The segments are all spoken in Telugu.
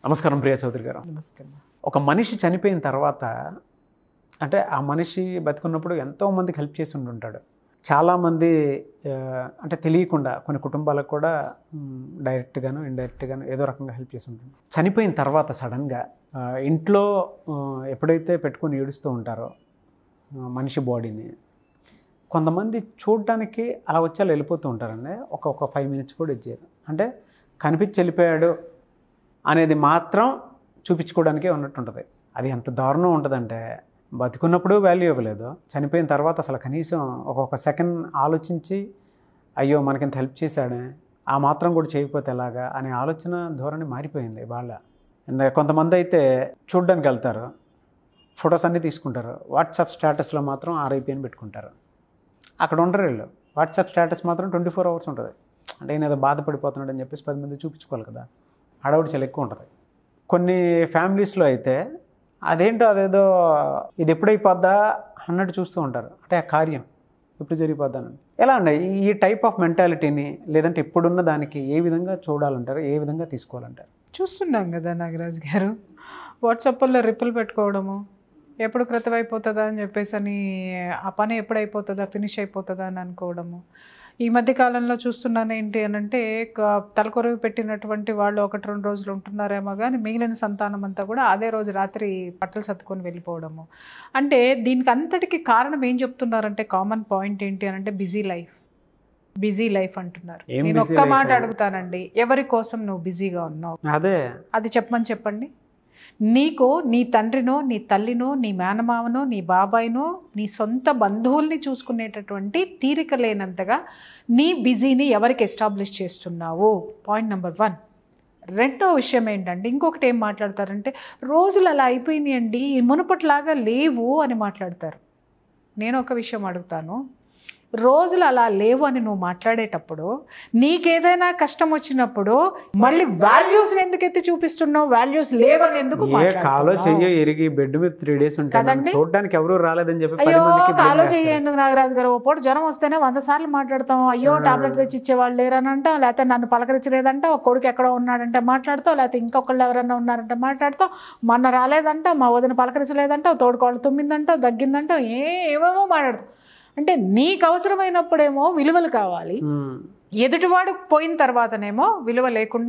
నమస్కారం ప్రియా చౌదరి గారు నమస్కారం ఒక మనిషి చనిపోయిన తర్వాత అంటే ఆ మనిషి బతికున్నప్పుడు ఎంతో మందికి హెల్ప్ చేసి ఉండుంటాడు చాలామంది ఆ, అంటే తెలియకుండా కొన్ని కుటుంబాలకు కూడా మ్, డైరెక్ట్గాను ఇండైరెక్ట్గాను ఏదో రకంగా హెల్ప్ చేసి ఉంటుంది చనిపోయిన తర్వాత సడన్గా ఆ, ఇంట్లో ఆ, ఎప్పుడైతే పెట్టుకొని ఏడుస్తూ ఉంటారో ఆ, మనిషి బాడీని కొంతమంది చూడడానికి అలా వచ్చి అలా వెళ్ళిపోతూ ఉంటారండి ఒక ఒక ఫైవ్ మినిట్స్ కూడా ఇచ్చారు అంటే కనిపించి వెళ్ళిపోయాడు అనేది మాత్రం చూపించుకోవడానికే ఉన్నట్టు ఉంటుంది అది ఎంత దారుణం ఉంటుందంటే బతికున్నప్పుడు వాల్యూ ఇవ్వలేదు చనిపోయిన తర్వాత అసలు కనీసం ఒక్కొక్క సెకండ్ ఆలోచించి అయ్యో మనకింత హెల్ప్ చేశాడే ఆ మాత్రం కూడా చేయకపోతే ఎలాగా అనే ఆలోచన ధోరణి మారిపోయింది వాళ్ళ అండ్ కొంతమంది అయితే చూడడానికి వెళ్తారు ఫొటోస్ అన్నీ తీసుకుంటారు వాట్సాప్ స్టేటస్లో మాత్రం ఆర్ఐపి అని పెట్టుకుంటారు అక్కడ ఉండరు వీళ్ళు వాట్సాప్ స్టేటస్ మాత్రం ట్వంటీ ఫోర్ అవర్స్ ఉంటుంది అంటే ఈయన ఏదో బాధపడిపోతున్నాడు అని చెప్పేసి పది మంది చూపించుకోవాలి కదా హడావుడి చాలా ఎక్కువ ఉంటుంది కొన్ని ఫ్యామిలీస్లో అయితే అదేంటో అదేదో ఇది ఎప్పుడైపోద్దా అన్నట్టు చూస్తూ ఉంటారు అంటే ఆ కార్యం ఎప్పుడు జరిగిపోద్దానని ఎలా అండి ఈ- ఈ టైప్ ఆఫ్ మెంటాలిటీని లేదంటే ఇప్పుడున్న దానికి ఏ విధంగా చూడాలంటారు ఏ విధంగా తీసుకోవాలంటారు చూస్తున్నాం కదా నాగరాజ్ గారు వాట్సాప్లో రిప్పులు పెట్టుకోవడము ఎప్పుడు కృతం అయిపోతుందా అని చెప్పేసి అని ఆ పని ఎప్పుడు అయిపోతుందా ఫినిష్ అయిపోతుందా అని అనుకోవడము ఈ మధ్య కాలంలో చూస్తున్నాను ఏంటి అని అంటే క- తలకొరవి పెట్టినటువంటి వాళ్ళు ఒకటి రెండు రోజులు ఉంటున్నారేమో కానీ మిగిలిన సంతానం అంతా కూడా అదే రోజు రాత్రి బట్టలు సర్దుకొని వెళ్ళిపోవడము అంటే దీనికి అంతటికి కారణం ఏం చెప్తున్నారంటే కామన్ పాయింట్ ఏంటి అని అంటే బిజీ లైఫ్ బిజీ లైఫ్ అంటున్నారు ఏం నేను busy ఒక్క life మాట అది? అడుగుతానండి ఎవరి కోసం నువ్వు బిజీగా ఉన్నావు అదే అది చెప్పమని చెప్పండి నీకు నీ తండ్రినో నీ తల్లినో నీ మేనమావనో నీ బాబాయినో నీ సొంత బంధువుల్ని చూసుకునేటటువంటి తీరిక లేనంతగా నీ బిజీని ఎవరికి ఎస్టాబ్లిష్ చేస్తున్నావు పాయింట్ నెంబర్ వన్ రెండో విషయం ఏంటంటే ఇంకొకటి ఏం మాట్లాడతారంటే రోజులు అలా అయిపోయినాయండి మునుపట్లాగా లేవు అని మాట్లాడతారు నేను ఒక విషయం అడుగుతాను రోజులు అలా లేవు అని నువ్వు మాట్లాడేటప్పుడు నీకేదైనా కష్టం వచ్చినప్పుడు మళ్ళీ వాల్యూస్ ఎందుకు ఎత్తి చూపిస్తున్నావు వాల్యూస్ లేవని ఎందుకు ఏ కాలో మాట్లాడుతున్నావు? చెయ్యో ఎరిగి బెడ్ మీద త్రీ డేస్ ఉంటాయి కదండి? చూడడానికి ఎవరు రాలేదని చెప్పి పది అయ్యో మందికి blame కాలో చేస్తారు. చెయ్యేందుకు నాగరాజు గారు ఓ పూట జ్వరం వస్తేనే వంద సార్లు మాట్లాడతాం అయ్యో ఆ. టాబ్లెట్ తెచ్చి ఇచ్చేవాళ్ళు లేరనంట లేకపోతే నన్ను పలకరించలేదంట ఒక కొడుకు ఎక్కడో ఉన్నాడంటే మాట్లాడతావు లేకపోతే ఇంకొకళ్ళు ఎవరన్నా ఉన్నారంటే మాట్లాడతావు మొన్న రాలేదంట మా వదిన పలకరించలేదంట తోడుకోళ్ళు తుమ్మిందంట దగ్గిందంట ఏ ఏమేమో మాట్లాడతావు అంటే నీకు అవసరమైనప్పుడేమో విలువలు కావాలి ఉమ్. ఎదుటివాడు పోయిన తర్వాతనేమో విలువ లేకుండా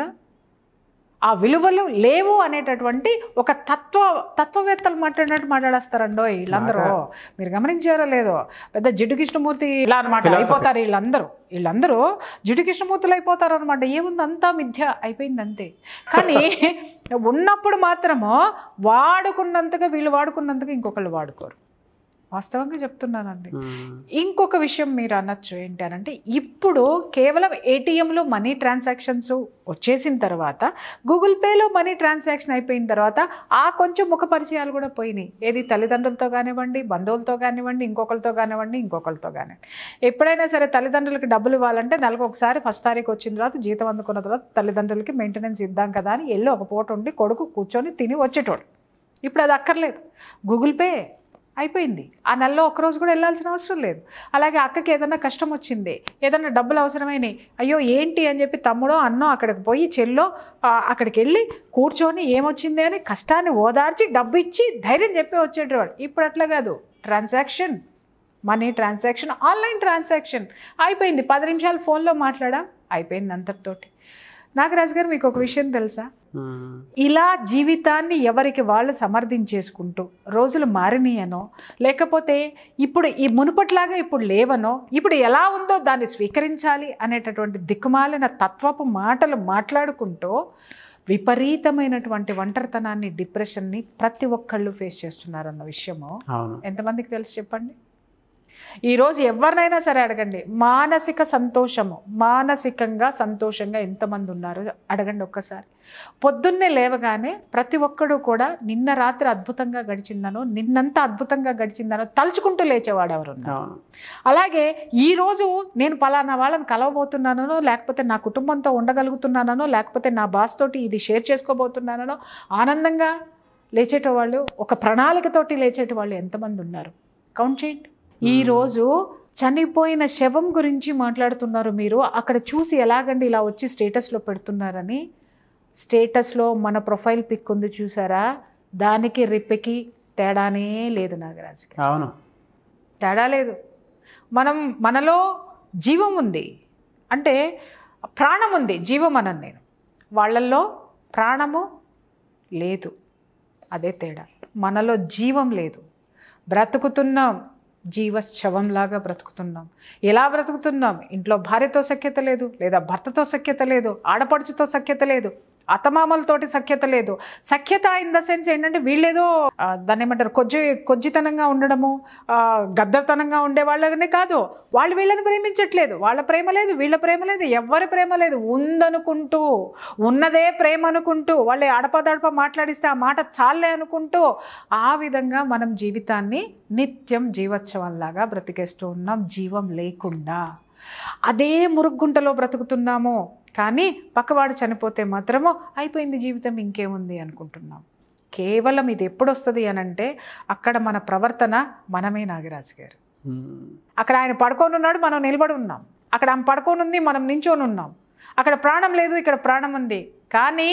ఆ విలువలు లేవు అనేటటువంటి ఒక తత్వ తత్వవేత్తలు మాట్లాడినట్టు మాట్లాడేస్తారండో వీళ్ళందరూ మీరు గమనించారో లేదో పెద్ద జిడ్డు కృష్ణమూర్తి ఇలా అనమాట Philosophy. అయిపోతారు వీళ్ళందరూ వీళ్ళందరూ జిడ్డు కృష్ణమూర్తులు అయిపోతారు అనమాట ఏముంది అంతా మిథ్య అయిపోయింది అంతే కానీ ఉన్నప్పుడు మాత్రము వాడుకున్నంతగా వీళ్ళు వాడుకున్నంతగా ఇంకొకళ్ళు వాడుకోరు వాస్తవంగా చెప్తున్నానండి ఉమ్. ఇంకొక విషయం మీరు అనొచ్చు ఏంటి అనంటే ఇప్పుడు కేవలం ఏటీఎంలో మనీ ట్రాన్సాక్షన్స్ వచ్చేసిన తర్వాత గూగుల్ పేలో మనీ ట్రాన్సాక్షన్ అయిపోయిన తర్వాత ఆ కొంచెం ముఖ పరిచయాలు కూడా పోయినాయి ఏది తల్లిదండ్రులతో కానివ్వండి బంధువులతో కానివ్వండి ఇంకొకరితో కానివ్వండి ఇంకొకరితో కానివ్వండి ఎప్పుడైనా సరే తల్లిదండ్రులకి డబ్బులు ఇవ్వాలంటే నెలకు ఒకసారి ఫస్ట్ తారీఖు వచ్చిన తర్వాత జీతం అందుకున్న తర్వాత తల్లిదండ్రులకి మెయింటెనెన్స్ ఇద్దాం కదా అని వెళ్ళి ఒక పూట ఉండి కొడుకు కూర్చొని తిని వచ్చేటోడు ఇప్పుడు అది అక్కర్లేదు గూగుల్ పే అయిపోయింది ఆ నెలలో ఒక్కరోజు కూడా వెళ్ళాల్సిన అవసరం లేదు అలాగే అక్కకి ఏదైనా కష్టం వచ్చింది ఏదైనా డబ్బులు అవసరమైనవి అయ్యో ఏంటి అని చెప్పి తమ్ముడో అన్నో అక్కడికి పోయి చెల్లో ఆ, అక్కడికి వెళ్ళి కూర్చొని ఏమొచ్చింది అని కష్టాన్ని ఓదార్చి డబ్బు ఇచ్చి ధైర్యం చెప్పి వచ్చేటవాడు ఇప్పుడు అట్లా కాదు transaction money transaction online transaction అయిపోయింది పది నిమిషాలు ఫోన్లో మాట్లాడా అయిపోయింది అంతటితోటి నాగరాజు గారు మీకు ఒక విషయం తెలుసా ఉమ్. ఇలా జీవితాన్ని ఎవరికి వాళ్ళు సమర్థించేసుకుంటూ రోజులు మారినాయనో లేకపోతే ఇప్పుడు ఈ మునుపట్లాగా ఇప్పుడు లేవనో ఇప్పుడు ఎలా ఉందో దాన్ని స్వీకరించాలి అనేటటువంటి దిక్కుమాలిన తత్వపు మాటలు మాట్లాడుకుంటూ విపరీతమైనటువంటి ఒంటరితనాన్ని డిప్రెషన్ని ప్రతి ఒక్కళ్ళు ఫేస్ చేస్తున్నారన్న విషయము అవును ఎంతమందికి తెలుసు చెప్పండి ఈరోజు ఎవరినైనా సరే అడగండి మానసిక సంతోషము మానసికంగా సంతోషంగా ఎంతమంది ఉన్నారు అడగండి ఒక్కసారి పొద్దున్నే లేవగానే ప్రతి ఒక్కడు కూడా నిన్న రాత్రి అద్భుతంగా గడిచిందనో నిన్నంతా అద్భుతంగా గడిచిందనో తలుచుకుంటూ లేచేవాడు ఎవరు ఉన్నారు అవును అలాగే ఈ రోజు నేను పలానా వాళ్ళని కలవబోతున్నానో లేకపోతే నా కుటుంబంతో ఉండగలుగుతున్నానో లేకపోతే నా బాస్ తోటి ఇది షేర్ చేసుకోబోతున్నానో ఆనందంగా లేచేటవాళ్ళు ఒక ప్రణాళికతోటి లేచేటవాళ్ళు ఎంతమంది ఉన్నారు కౌంట్ చేయండి ఈరోజు చనిపోయిన శవం గురించి మాట్లాడుతున్నారు మీరు అక్కడ చూసి ఎలాగండి ఇలా వచ్చి స్టేటస్లో పెడుతున్నారని స్టేటస్లో మన ప్రొఫైల్ పిక్ ఉంది చూసారా దానికి రిప్పికి తేడానే లేదు నాగరాజుకి అవును తేడా లేదు మనం మనలో జీవం ఉంది అంటే ప్రాణం ఉంది జీవం అనను నేను వాళ్ళల్లో ప్రాణము లేదు అదే తేడా మనలో జీవం లేదు బ్రతుకుతున్నాం జీవ శవంలాగా బ్రతుకుతున్నాం ఎలా బ్రతుకుతున్నాం ఇంట్లో భార్యతో సఖ్యత లేదు లేదా భర్తతో సఖ్యత లేదు ఆడపడుచుతో సఖ్యత లేదు అతమామలతోటి సఖ్యత లేదు సఖ్యత ఇన్ ద సెన్స్ ఏంటంటే వీళ్ళేదో ఆ, దాన్ని ఏమంటారు కొజ్జి కొజ్జితనంగా ఉండడము ఆ, గద్దతనంగా ఉండే వాళ్ళనే కాదు వాళ్ళు వీళ్ళని ప్రేమించట్లేదు వాళ్ళ ప్రేమ లేదు వీళ్ళ ప్రేమ లేదు ఎవరి ప్రేమ లేదు ఉందనుకుంటూ ఉన్నదే ప్రేమ అనుకుంటూ వాళ్ళే అడపదడప మాట్లాడిస్తే ఆ మాట చాలే అనుకుంటూ ఆ విధంగా మనం జీవితాన్ని నిత్యం జీవోత్సవంలాగా బ్రతికేస్తూ ఉన్నాం జీవం లేకుండా అదే మురుగుంటలో బ్రతుకుతున్నాము కానీ పక్కవాడు చనిపోతే మాత్రము అయిపోయింది జీవితం ఇంకేముంది అనుకుంటున్నాం కేవలం ఇది ఎప్పుడు వస్తుంది అని అంటే అక్కడ మన ప్రవర్తన మనమే నాగరాజు గారు ఉమ్. అక్కడ ఆయన పడుకొని ఉన్నాడు మనం నిలబడి ఉన్నాం అక్కడ ఆమె పడుకొని ఉంది మనం నించొని ఉన్నాం అక్కడ ప్రాణం లేదు ఇక్కడ ప్రాణం ఉంది కానీ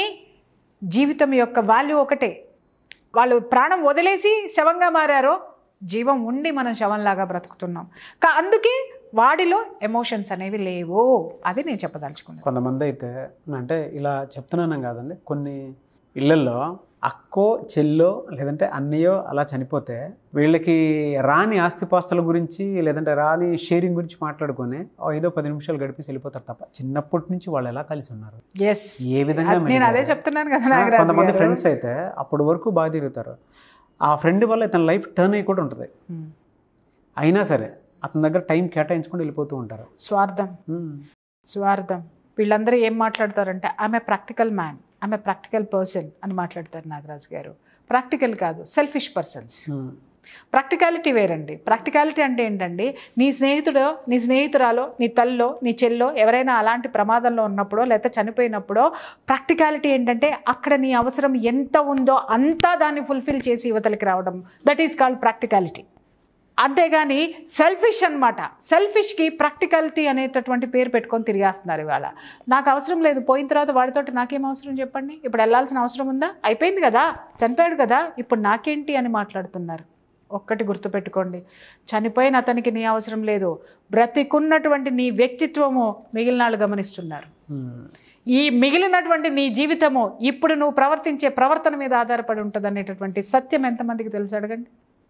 జీవితం యొక్క వాల్యూ ఒకటే వాళ్ళు ప్రాణం వదిలేసి శవంగా మారారో జీవం ఉండి మనం శవంలాగా బ్రతుకుతున్నాం కా అందుకే వాడిలో ఎమోషన్స్ అనేవి లేవు అది నేను చెప్పదలుచుకున్నాను కొంతమంది అయితే అంటే ఇలా చెప్తున్నాను కాదండి కొన్ని ఇళ్ళల్లో అక్కో చెల్లో లేదంటే అన్నయ్యో అలా చనిపోతే వీళ్ళకి రాని ఆస్తిపాస్తుల గురించి లేదంటే రాని షేరింగ్ గురించి మాట్లాడుకొని ఓ ఐదో పది నిమిషాలు గడిపేసి వెళ్ళిపోతారు తప్ప చిన్నప్పటి నుంచి వాళ్ళు ఎలా కలిసి ఉన్నారు ఎస్ ఏ విధంగా నేను అదే మెలిగారు? చెప్తున్నాను కదా ఆ, నాగరాజు కొంతమంది గారు. ఫ్రెండ్స్ అయితే అప్పటి వరకు బాగా తిరుగుతారు ఆ ఫ్రెండ్ వల్ల ఇతని లైఫ్ టర్న్ అయ్యి కూడా ఉంటుంది ఉమ్. అయినా సరే అతని దగ్గర టైం కేటాయించుకొని వెళ్ళిపోతూ ఉంటారు స్వార్థం ఉమ్. స్వార్థం వీళ్ళందరూ ఏం మాట్లాడతారంటే ఆమె ప్రాక్టికల్ మ్యాన్ ఆమె ప్రాక్టికల్ పర్సన్ అని మాట్లాడతారు నాగరాజు గారు ప్రాక్టికల్ కాదు సెల్ఫిష్ పర్సన్స్ ఉమ్. ప్రాక్టికాలిటీ వేరండి ప్రాక్టికాలిటీ అంటే ఏంటండి నీ స్నేహితుడో నీ స్నేహితురాలో నీ తల్లో నీ చెల్లో ఎవరైనా అలాంటి ప్రమాదంలో ఉన్నప్పుడో లేకపోతే చనిపోయినప్పుడో ప్రాక్టికాలిటీ ఏంటంటే అక్కడ నీ అవసరం ఎంత ఉందో అంతా దాన్ని ఫుల్ఫిల్ చేసి యువతలకి రావడం దట్ ఈస్ కాల్డ్ ప్రాక్టికాలిటీ అంతేగాని సెల్ఫిష్ అనమాట సెల్ఫిష్కి ప్రాక్టికాలిటీ అనేటటువంటి పేరు పెట్టుకొని తిరిగేస్తున్నారు ఇవాళ నాకు అవసరం లేదు పోయిన తర్వాత వాడితోటి నాకేం అవసరం చెప్పండి ఇప్పుడు వెళ్ళాల్సిన అవసరం ఉందా అయిపోయింది కదా చనిపోయాడు కదా ఇప్పుడు నాకేంటి అని మాట్లాడుతున్నారు ఒక్కటి గుర్తుపెట్టుకోండి చనిపోయిన అతనికి నీ అవసరం లేదు బ్రతికున్నటువంటి నీ వ్యక్తిత్వము మిగిలిన వాళ్ళు గమనిస్తున్నారు ఉమ్. ఈ మిగిలినటువంటి నీ జీవితము ఇప్పుడు నువ్వు ప్రవర్తించే ప్రవర్తన మీద ఆధారపడి ఉంటుంది అనేటటువంటి సత్యం ఎంతమందికి తెలుసు అడగండి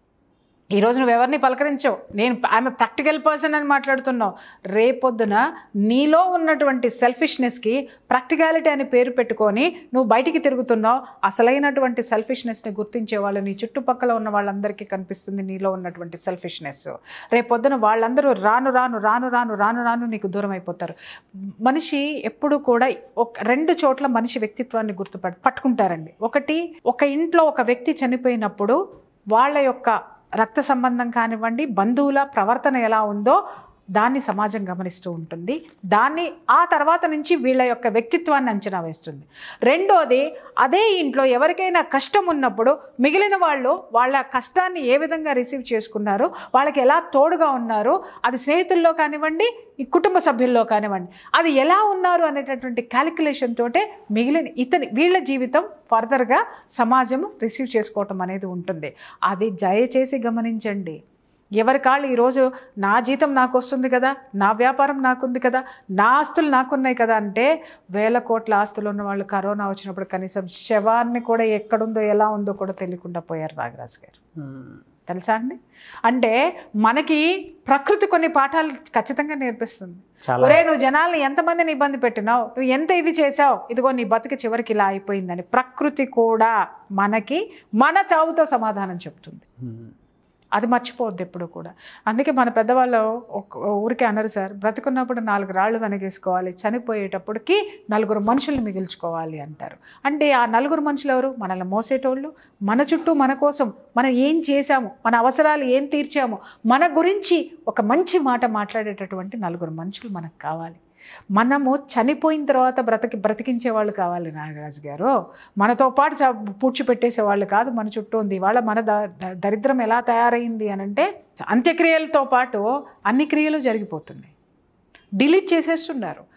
ఈరోజు నువ్వు ఎవరిని పలకరించవు నేను ఆమె ప్రాక్టికల్ పర్సన్ అని మాట్లాడుతున్నావు రేపొద్దున నీలో ఉన్నటువంటి సెల్ఫిష్నెస్కి ప్రాక్టికాలిటీ అని పేరు పెట్టుకొని నువ్వు బయటికి తిరుగుతున్నావు అసలైనటువంటి సెల్ఫిష్నెస్ని గుర్తించే వాళ్ళు నీ చుట్టుపక్కల ఉన్న వాళ్ళందరికీ కనిపిస్తుంది నీలో ఉన్నటువంటి సెల్ఫిష్నెస్ రేపొద్దున వాళ్ళందరూ రాను రాను రాను రాను రాను రాను నీకు దూరం అయిపోతారు మనిషి ఎప్పుడు కూడా ఒక రెండు చోట్ల మనిషి వ్యక్తిత్వాన్ని గుర్తుపట్ పట్టుకుంటారండి ఒకటి ఒక ఇంట్లో ఒక వ్యక్తి చనిపోయినప్పుడు వాళ్ళ యొక్క రక్త సంబంధం కానివ్వండి బంధువుల ప్రవర్తన ఎలా ఉందో దాన్ని సమాజం గమనిస్తూ ఉంటుంది దాన్ని ఆ తర్వాత నుంచి వీళ్ళ యొక్క వ్యక్తిత్వాన్ని అంచనా వేస్తుంది రెండోది అదే ఇంట్లో ఎవరికైనా కష్టం ఉన్నప్పుడు మిగిలిన వాళ్ళు వాళ్ళ కష్టాన్ని ఏ విధంగా రిసీవ్ చేసుకున్నారు వాళ్ళకి ఎలా తోడుగా ఉన్నారు అది స్నేహితుల్లో కానివ్వండి ఈ కుటుంబ సభ్యుల్లో కానివ్వండి అది ఎలా ఉన్నారు అనేటటువంటి క్యాలిక్యులేషన్ తోటే మిగిలిన ఇతని వీళ్ళ జీవితం ఫర్దర్గా సమాజం రిసీవ్ చేసుకోవటం అనేది ఉంటుంది అది దయచేసి గమనించండి ఎవరి కాళ్ళు ఈరోజు నా జీతం నాకు వస్తుంది కదా నా వ్యాపారం నాకుంది కదా నా ఆస్తులు నాకున్నాయి కదా అంటే వేల కోట్ల ఆస్తులు ఉన్న వాళ్ళు కరోనా వచ్చినప్పుడు కనీసం శవాన్ని కూడా ఎక్కడుందో ఎలా ఉందో కూడా తెలియకుండా పోయారు నాగరాజు గారు ఉమ్. తెలుసా అండి అంటే మనకి ప్రకృతి కొన్ని పాఠాలు ఖచ్చితంగా నేర్పిస్తుంది చాలా ఒరే నువ్వు జనాల్ని ఎంతమందిని ఇబ్బంది పెట్టినావు నువ్వు ఎంత ఇది చేసావు ఇదిగో నీ బతుకు చివరికి ఇలా అయిపోయిందని ప్రకృతి కూడా మనకి మన చావుతో సమాధానం చెప్తుంది ఉమ్. అది మర్చిపోవద్దు ఎప్పుడు కూడా అందుకే మన పెద్దవాళ్ళు ఒక ఊరికే అన్నారు సార్ బ్రతుకున్నప్పుడు నాలుగు రాళ్ళు వెనగేసుకోవాలి చనిపోయేటప్పటికి నలుగురు మనుషుల్ని మిగిల్చుకోవాలి అంటారు అంటే ఆ నలుగురు మనుషులు ఎవరు మనల్ని మోసేటోళ్ళు మన చుట్టూ మన కోసం మనం ఏం చేశాము మన అవసరాలు ఏం తీర్చాము మన గురించి ఒక మంచి మాట మాట్లాడేటటువంటి నలుగురు మనుషులు మనకు కావాలి మనము చనిపోయిన తర్వాత బ్రతికి బ్రతికించే వాళ్ళు కావాలి నాగరాజు గారు మనతో పాటు చ- పూడ్చిపెట్టేసే వాళ్ళు కాదు మన చుట్టూ ఉంది ఇవాళ మన ద- ద- దరిద్రం ఎలా తయారైంది అని అంటే అంత్యక్రియలతో పాటు అన్ని క్రియలు జరిగిపోతున్నాయి డిలీట్ చేసేస్తున్నారు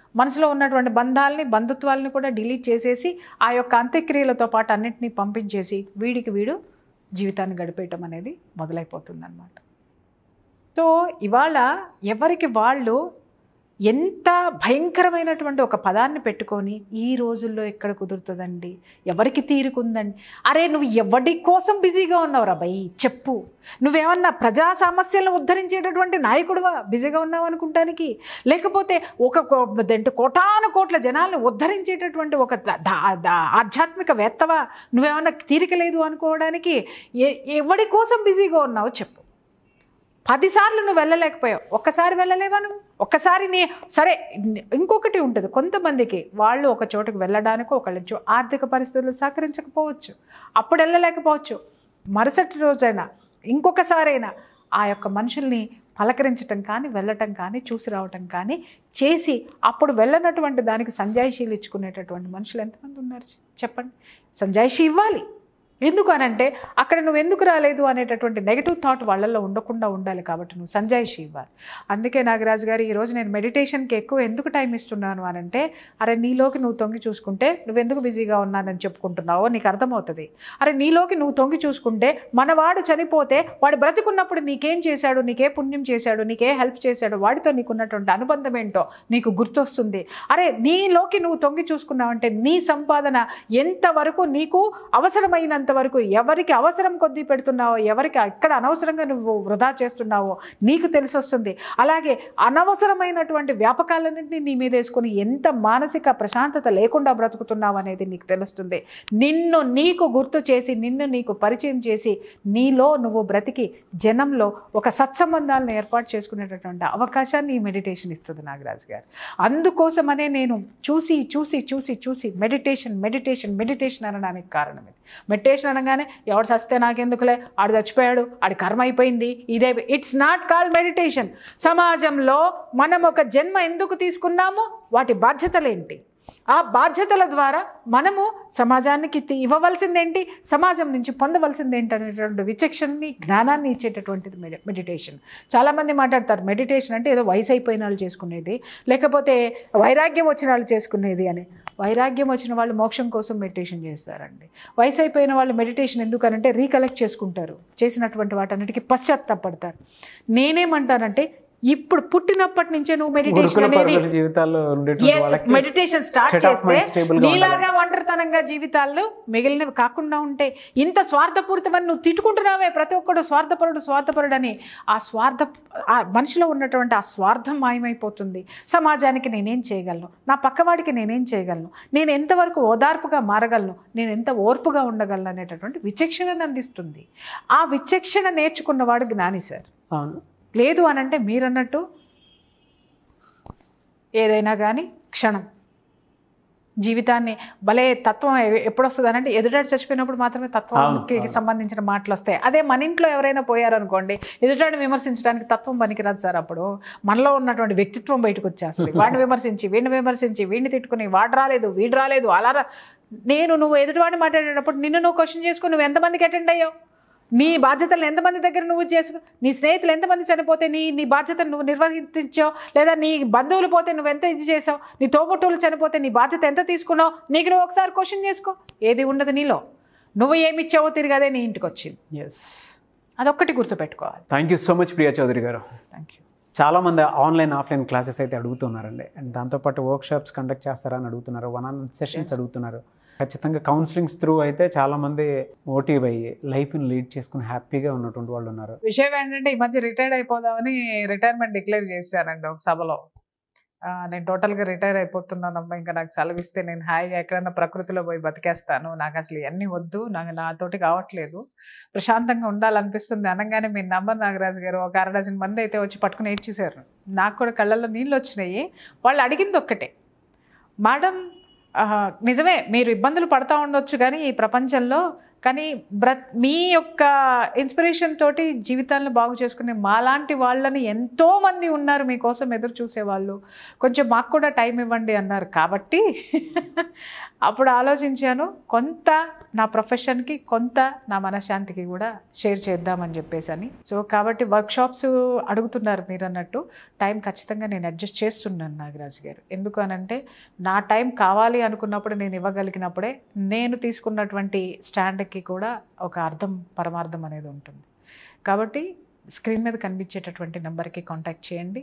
మనసులో ఉన్నటువంటి బంధాలని బంధుత్వాలని కూడా డిలీట్ చేసేసి ఆ యొక్క అంత్యక్రియలతో పాటు అన్నింటినీ పంపించేసి వీడికి వీడు జీవితాన్ని గడిపేయటం అనేది మొదలైపోతుందన్నమాట సో ఇవాళ ఎవరికి వాళ్ళు ఎంత భయంకరమైనటువంటి ఒక పదాన్ని పెట్టుకొని ఈ రోజుల్లో ఎక్కడ కుదురుతుందండి ఎవరికి తీరుకుందండి అరే నువ్వు ఎవడి కోసం బిజీగా ఉన్నావురా భయ్ చెప్పు నువ్వేమన్నా ప్రజా సమస్యలను ఉద్ధరించేటటువంటి నాయకుడువా బిజీగా ఉన్నావు అనుకుంటానికి లేకపోతే ఒక కో- దేంటి కోటాను కోట్ల జనాలను ఉద్ధరించేటటువంటి ఒక ద- ద- ద- ఆధ్యాత్మికవేత్తవా నువ్వేమన్నా తీరిక లేదు అనుకోవడానికి ఎ- ఎవడి కోసం బిజీగా ఉన్నావు చెప్పు పదిసార్లు నువ్వు వెళ్ళలేకపోయావు ఒక్కసారి వెళ్ళలేవా నువ్వు ఒక్కసారి నీ సరే ఇంకొకటి ఉంటుంది కొంతమందికి వాళ్ళు ఒక చోటుకు వెళ్ళడానికి ఒకళ్ళ చో- ఆర్థిక పరిస్థితులు సహకరించకపోవచ్చు అప్పుడు వెళ్ళలేకపోవచ్చు మరుసటి రోజైనా ఇంకొకసారైనా ఆ యొక్క మనుషుల్ని పలకరించటం కానీ వెళ్ళటం కానీ చూసి రావటం కానీ చేసి అప్పుడు వెళ్ళనటువంటి దానికి సంజాయిషీలు ఇచ్చుకునేటటువంటి మనుషులు ఎంతమంది ఉన్నారు చెప్పండి సంజాయిషీ ఇవ్వాలి ఎందుకు అనంటే అక్కడ నువ్వు ఎందుకు రాలేదు అనేటటువంటి నెగిటివ్ థాట్ వాళ్ళల్లో ఉండకుండా ఉండాలి కాబట్టి నువ్వు సంజాయిషి ఇవ్వాలి అందుకే నాగరాజు గారు ఈరోజు నేను మెడిటేషన్కి ఎక్కువ ఎందుకు టైం ఇస్తున్నాను అనంటే అరే నీలోకి నువ్వు తొంగి చూసుకుంటే నువ్వు ఎందుకు బిజీగా ఉన్నానని చెప్పుకుంటున్నావో నీకు అర్థమవుతుంది అరే నీలోకి నువ్వు తొంగి చూసుకుంటే మనవాడు చనిపోతే వాడు బ్రతికున్నప్పుడు నీకేం చేశాడు నీకే పుణ్యం చేశాడు నీకే హెల్ప్ చేశాడు వాడితో నీకున్నటువంటి అనుబంధం ఏంటో నీకు గుర్తొస్తుంది అరే నీలోకి నువ్వు తొంగి చూసుకున్నావంటే నీ సంపాదన ఎంతవరకు నీకు అవసరమైనంత వరకు ఎవరికి అవసరం కొద్దీ పెడుతున్నావో ఎవరికి ఎక్కడ అనవసరంగా నువ్వు వృధా చేస్తున్నావో నీకు తెలిసొస్తుంది అలాగే అనవసరమైనటువంటి వ్యాపకాలన్నింటినీ నీ మీద వేసుకొని ఎంత మానసిక ప్రశాంతత లేకుండా బ్రతుకుతున్నావు అనేది నీకు తెలుస్తుంది నిన్ను నీకు గుర్తు చేసి నిన్ను నీకు పరిచయం చేసి నీలో నువ్వు బ్రతికి జనంలో ఒక సత్సంబంధాలను ఏర్పాటు చేసుకునేటటువంటి అవకాశాన్ని ఈ మెడిటేషన్ ఇస్తుంది నాగరాజు గారు అందుకోసమనే నేను చూసి చూసి చూసి చూసి మెడిటేషన్ మెడిటేషన్ మెడిటేషన్ అనడానికి కారణం ఇది మెడిటేషన్ అనగానే ఎవడు చస్తే నాకెందుకులే ఆడు చచ్చిపోయాడు ఆడి కర్మ అయిపోయింది ఇదే ఇట్స్ నాట్ కాల్ మెడిటేషన్ సమాజంలో మనం ఒక జన్మ ఎందుకు తీసుకున్నామో వాటి బాధ్యతలేంటి ఆ బాధ్యతల ద్వారా మనము సమాజానికి తి- ఇవ్వవలసిందేంటి సమాజం నుంచి పొందవలసింది ఏంటి అనేటువంటి విచక్షణని జ్ఞానాన్ని ఇచ్చేటటువంటిది మెడి మెడిటేషన్ చాలామంది మాట్లాడతారు మెడిటేషన్ అంటే ఏదో వయసు అయిపోయిన వాళ్ళు చేసుకునేది లేకపోతే వైరాగ్యం వచ్చిన వాళ్ళు చేసుకునేది అని వైరాగ్యం వచ్చిన వాళ్ళు మోక్షం కోసం మెడిటేషన్ చేస్తారండి వయసు అయిపోయిన వాళ్ళు మెడిటేషన్ ఎందుకనంటే రీకలెక్ట్ చేసుకుంటారు చేసినటువంటి వాటన్నిటికీ పశ్చాత్తాపడతారు నేనేమంటానంటే ఇప్పుడు పుట్టినప్పటి నుంచే నువ్వు మెడిటేషన్ గురుకుల అనేది పరుగుల జీవితాల్లో ఉండేటువంటి వాళ్ళకి meditation start state of mind చేస్తే stable గా ఉండాలి. నీలాగా ఒంటరితనంగా జీవితాల్లో మిగిలినవి కాకుండా ఉంటే ఇంత స్వార్థపూరితమని నువ్వు తిట్టుకుంటున్నావే ప్రతి ఒక్కడు స్వార్థపరుడు స్వార్థపరుడు అని ఆ స్వార్థ ఆ మనిషిలో ఉన్నటువంటి ఆ స్వార్థం మాయమైపోతుంది సమాజానికి నేనేం చేయగలను నా పక్కవాడికి నేనేం చేయగలను నేను ఎంతవరకు ఓదార్పుగా మారగలను నేను ఎంత ఓర్పుగా ఉండగలను అనేటటువంటి విచక్షణను అందిస్తుంది ఆ విచక్షణ నేర్చుకున్నవాడు జ్ఞాని సార్ అవును లేదు అని అంటే మీరన్నట్టు ఏదైనా కానీ క్షణం జీవితాన్ని భలే తత్వం ఎ- ఎప్పుడు వస్తుంది అంటే ఎదుటాడు చచ్చిపోయినప్పుడు మాత్రమే తత్వానికి అవును. సంబంధించిన మాటలు వస్తాయి అదే మన ఇంట్లో ఎవరైనా పోయారనుకోండి ఎదుటాడిని విమర్శించడానికి తత్వం పనికిరాదు సార్ అప్పుడు మనలో ఉన్నటువంటి వ్యక్తిత్వం బయటకు వచ్చేస్తుంది వాడిని విమర్శించి వీడిని విమర్శించి వీడిని తిట్టుకుని వాడు రాలేదు వీడు రాలేదు అలా రా నేను నువ్వు ఎదుటివాడిని మాట్లాడేటప్పుడు నిన్ను నువ్వు క్వశ్చన్ చేసుకుని నువ్వు ఎంతమందికి అటెండ్ అయ్యావు నీ బాధ్యతలు ఎంతమంది దగ్గర నువ్వు చేసుకో నీ స్నేహితులు ఎంతమంది చనిపోతే నీ నీ బాధ్యతను నువ్వు నిర్వహించావు లేదా నీ బంధువులు పోతే నువ్వు ఎంత ఇది చేసావు నీ తోబుట్టువులు చనిపోతే నీ బాధ్యత ఎంత తీసుకున్నావు నీకు నువ్వు ఒకసారి క్వశ్చన్ చేసుకో ఏది ఉండదు నీలో నువ్వు ఏమి ఇచ్చావో తిరిగి అదే నీ ఇంటికి వచ్చింది ఎస్ అదొక్కటి గుర్తుపెట్టుకోవాలి thank you so much Priya Chaudhary garu thank you చాలామంది ఆన్లైన్ ఆఫ్లైన్ క్లాసెస్ అయితే అడుగుతున్నారండి అండ్ దాంతోపాటు వర్క్ షాప్స్ కండక్ట్ చేస్తారా అని అడుగుతున్నారు వన్ ఆన్ సెషన్స్ అడుగుతున్నారు ఖచ్చితంగా కౌన్సిలింగ్స్ త్రూ అయితే చాలామంది మోటివ్ అయ్యి లైఫ్ని లీడ్ చేసుకుని హ్యాపీగా ఉన్నటువంటి వాళ్ళు ఉన్నారు విషయం ఏంటంటే ఈ మధ్య రిటైర్డ్ అయిపోదామని రిటైర్మెంట్ డిక్లేర్ చేశానండి ఒక సభలో ఆ, నేను టోటల్గా రిటైర్ అయిపోతున్నానమ్మా ఇంకా నాకు సెలవిస్తే నేను హాయిగా ఎక్కడైనా ప్రకృతిలో పోయి బతికేస్తాను నాకు అసలు ఇవన్నీ వద్దు నాకు నాతోటి కావట్లేదు ప్రశాంతంగా ఉండాలనిపిస్తుంది అనగానే మీ నంబర్ నాగరాజు గారు ఒక అర డజన్ మంది అయితే వచ్చి పట్టుకుని ఏడ్చేశారు నాకు కూడా కళ్ళల్లో నీళ్ళు వచ్చినాయి వాళ్ళు అడిగింది ఒక్కటే మేడం ఆ, నిజమే మీరు ఇబ్బందులు పడతా ఉండొచ్చు కానీ ఈ ప్రపంచంలో కానీ బ్ర మీ యొక్క ఇన్స్పిరేషన్ తోటి జీవితాలను బాగు చేసుకునే మాలాంటి వాళ్ళని ఎంతో మంది ఉన్నారు మీకోసం ఎదురు చూసేవాళ్ళు కొంచెం మాకు కూడా టైం ఇవ్వండి అన్నారు కాబట్టి అప్పుడు ఆలోచించాను కొంత నా ప్రొఫెషన్కి కొంత నా మనశ్శాంతికి కూడా షేర్ చేద్దామని చెప్పేసి అని సో కాబట్టి వర్క్షాప్స్ అడుగుతున్నారు మీరు అన్నట్టు టైం ఖచ్చితంగా నేను అడ్జస్ట్ చేస్తున్నాను నాగరాజు గారు ఎందుకు అనంటే నా టైం కావాలి అనుకున్నప్పుడు నేను ఇవ్వగలిగినప్పుడే నేను తీసుకున్నటువంటి స్టాండ్కి కూడా ఒక అర్థం పరమార్థం అనేది ఉంటుంది కాబట్టి స్క్రీన్ మీద కనిపించేటటువంటి నెంబర్కి కాంటాక్ట్ చేయండి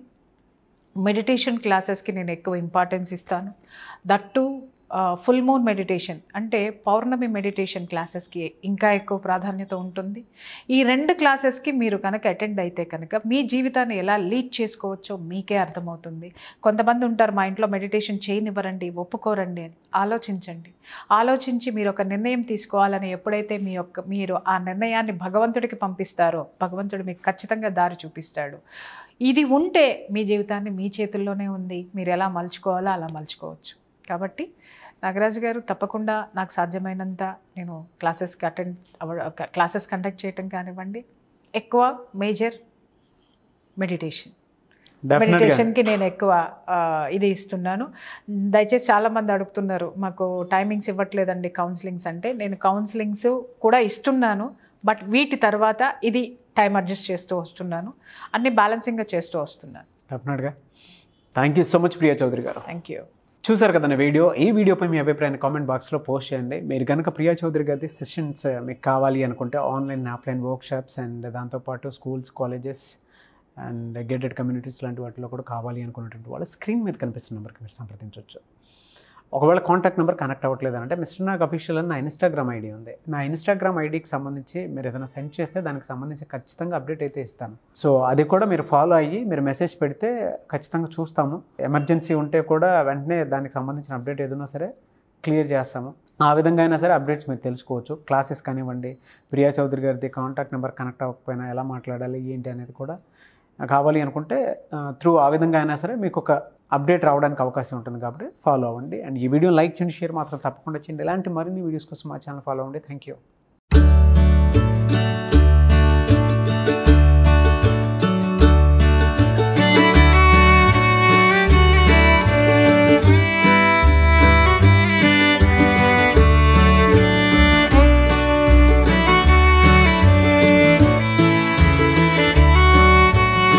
మెడిటేషన్ క్లాసెస్కి నేను ఎక్కువ ఇంపార్టెన్స్ ఇస్తాను దట్టు ఫుల్ మూన్ మెడిటేషన్ అంటే పౌర్ణమి మెడిటేషన్ క్లాసెస్కి ఇంకా ఎక్కువ ప్రాధాన్యత ఉంటుంది ఈ రెండు క్లాసెస్కి మీరు కనుక అటెండ్ అయితే కనుక మీ జీవితాన్ని ఎలా లీడ్ చేసుకోవచ్చో మీకే అర్థమవుతుంది కొంతమంది ఉంటారు మా ఇంట్లో మెడిటేషన్ చేయనివ్వరండి ఒప్పుకోరండి అని ఆలోచించండి ఆలోచించి మీరు ఒక నిర్ణయం తీసుకోవాలని ఎప్పుడైతే మీ యొక్క మీరు ఆ నిర్ణయాన్ని భగవంతుడికి పంపిస్తారో భగవంతుడు మీకు ఖచ్చితంగా దారి చూపిస్తాడు ఇది ఉంటే మీ జీవితాన్ని మీ చేతుల్లోనే ఉంది మీరు ఎలా మలుచుకోవాలో అలా మలుచుకోవచ్చు కాబట్టి నాగరాజు గారు తప్పకుండా నాకు సాధ్యమైనంత నేను క్లాసెస్కి అటెండ్ అవ క్లాసెస్ కండక్ట్ చేయటం కానివ్వండి ఎక్కువ మేజర్ మెడిటేషన్ డెఫినెట్గా మెడిటేషన్కి నేను ఎక్కువ ఆ, ఇది ఇస్తున్నాను దయచేసి చాలామంది అడుగుతున్నారు మాకు టైమింగ్స్ ఇవ్వట్లేదండి కౌన్సిలింగ్స్ అంటే నేను కౌన్సిలింగ్స్ కూడా ఇస్తున్నాను బట్ వీటి తర్వాత ఇది టైం అడ్జస్ట్ చేస్తూ వస్తున్నాను అన్ని బ్యాలెన్సింగ్గా చేస్తూ వస్తున్నాను డెఫినెట్గా thank you so much Priya Chaudhary garu thank you చూసారు కదండి వీడియో ఈ వీడియోపై మీ అభిప్రాయాన్ని కామెంట్ బాక్స్లో పోస్ట్ చేయండి మీరు కనుక ప్రియా చౌదరి గారి సెషన్స్ మీకు కావాలి అనుకుంటే ఆన్లైన్ ఆఫ్లైన్ వర్క్షాప్స్ అండ్ దాంతోపాటు schools colleges and gated communities లాంటి వాటిలో కూడా కావాలి అనుకున్నటువంటి వాళ్ళు స్క్రీన్ మీద కనిపిస్తున్న నెంబర్కి మీరు సంప్రదించవచ్చు ఒకవేళ కాంటాక్ట్ నెంబర్ కనెక్ట్ అవ్వట్లేదు అంటే మిస్టర్ నాగ్ అఫీషియల్ అని నా ఇన్స్టాగ్రామ్ ఐడి ఉంది నా ఇన్స్టాగ్రామ్ ఐడికి సంబంధించి మీరు ఏదైనా సెండ్ చేస్తే దానికి సంబంధించి ఖచ్చితంగా అప్డేట్ అయితే ఇస్తాను సో అది కూడా మీరు ఫాలో అయ్యి మీరు మెసేజ్ పెడితే ఖచ్చితంగా చూస్తాము ఎమర్జెన్సీ ఉంటే కూడా వెంటనే దానికి సంబంధించిన అప్డేట్ ఏదైనా సరే క్లియర్ చేస్తాము ఆ విధంగా అయినా సరే అప్డేట్స్ మీరు తెలుసుకోవచ్చు క్లాసెస్ కానివ్వండి ప్రియా చౌదరి గారిది కాంటాక్ట్ నెంబర్ కనెక్ట్ అవ్వకపోయినా ఎలా మాట్లాడాలి ఏంటి అనేది కూడా కావాలి అనుకుంటే త్రూ ఆ విధంగా అయినా సరే మీకు ఒక అప్డేట్ రావడానికి అవకాశం ఉంటుంది కాబట్టి ఫాలో అవ్వండి అండ్ ఈ వీడియో లైక్ చేయండి షేర్ మాత్రం తప్పకుండా చేయండి ఇలాంటి మరిన్ని వీడియోస్ కోసం మా ఛానల్ ఫాలో అవ్వండి థ్యాంక్ యూ